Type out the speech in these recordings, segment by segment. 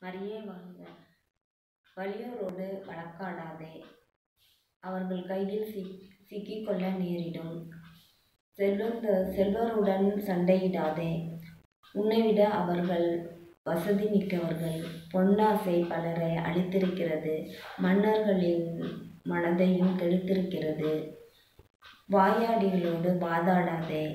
மரியே வாழ்க வலியோரோடு வழக்காடாதே அவர்கள் கையில் சிக் சிக்கிக்கொள்ள நேரிடும் செல்வந்த செல்வருடன் சண்டையிடாதே உன்னைவிட அவர்கள் வசதி மிக்கவர்கள் பொன்னாசை பலரை அழித்திருக்கிறது மன்னர்களின் மனதையும் கெடுத்திருக்கிறது வாயாடிகளோடு வாதாடாதே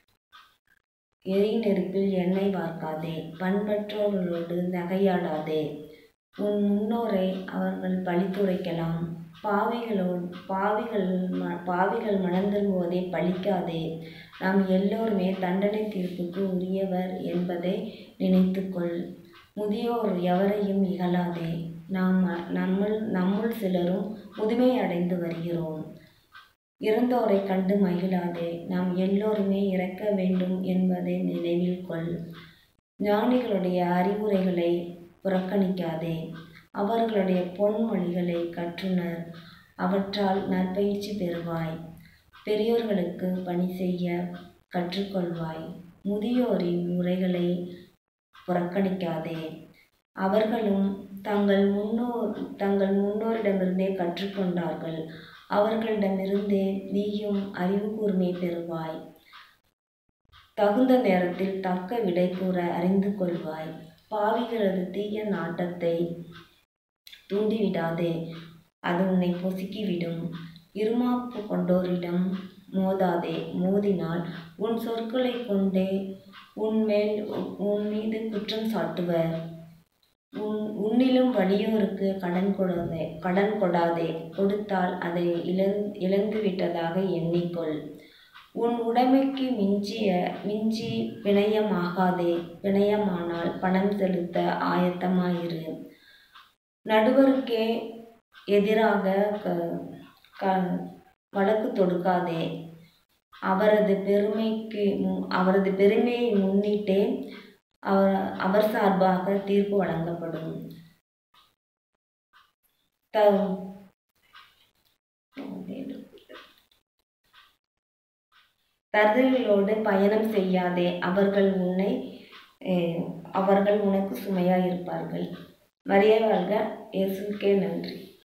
எரி நெருப்பில் எண்ணெய் வார்க்காதே பண்பற்றோர்களோடு நகையாடாதே உன் முன்னோரை அவர்கள் பழித்துரைக்கலாம் பாவிகளோடு பாவிகள் ம பாவிகள் மனம் திரும்புவதை பழிக்காதே நாம் எல்லோருமே தண்டனை தீர்ப்புக்கு உரியவர் என்பதை நினைத்துக்கொள் முதியோர் எவரையும் இகழாதே நாம் நம்முள் நம்முள் சிலரும் முதுமை அடைந்து வருகிறோம் இறந்தோரை கண்டு மகிழாதே நாம் எல்லோருமே இறக்க வேண்டும் என்பதை நினைவில் கொள் ஞானிகளுடைய அறிவுரைகளை புறக்கணிக்காதே அவர்களுடைய பொன்மொழிகளை கற்றுணர் அவற்றால் நற்பயிற்சி பெறுவாய் பெரியோர்களுக்கு பணி செய்ய கற்றுக்கொள்வாய் முதியோரின் உரைகளை புறக்கணிக்காதே அவர்களும் தங்கள் முன்னோர் தங்கள் முன்னோரிடமிருந்தே கற்றுக்கொண்டார்கள் அவர்களிடமிருந்தே நீயும் அறிவு கூர்மை பெறுவாய் தகுந்த நேரத்தில் தக்க விடை கூற அறிந்து கொள்வாய் பாவிகளது தீய நாட்டத்தை தூண்டிவிடாதே அது உன்னை பொசுக்கிவிடும் இருமாப்பு கொண்டோரிடம் மோதாதே மோதினால் உன் சொற்களை கொண்டே உன்மேல் உன் மீது குற்றம் சாட்டுவர் உன் உன்னிலும் வலியோருக்கு கடன் கொடாதே கடன் கொடாதே கொடுத்தால் அதை இழந் இழந்து விட்டதாக எண்ணிக்கொள் உன் உடைமைக்கு மிஞ்சிய மிஞ்சி பிணையமாகாதே பிணையமானால் பணம் செலுத்த ஆயத்தமாயிரு நடுவருக்கே எதிராக க க வழக்கு தொடுக்காதே அவரது பெருமைக்கு அவரது பெருமையை முன்னிட்டே அவர் அவர் சார்பாக தீர்ப்பு வழங்கப்படும் த தருதல்களோடு பயணம் செய்யாதே அவர்கள் உன்னை அவர்கள் உனக்கு சுமையாக இருப்பார்கள் மரிய வாழ்க இயேசுக்கே நன்றி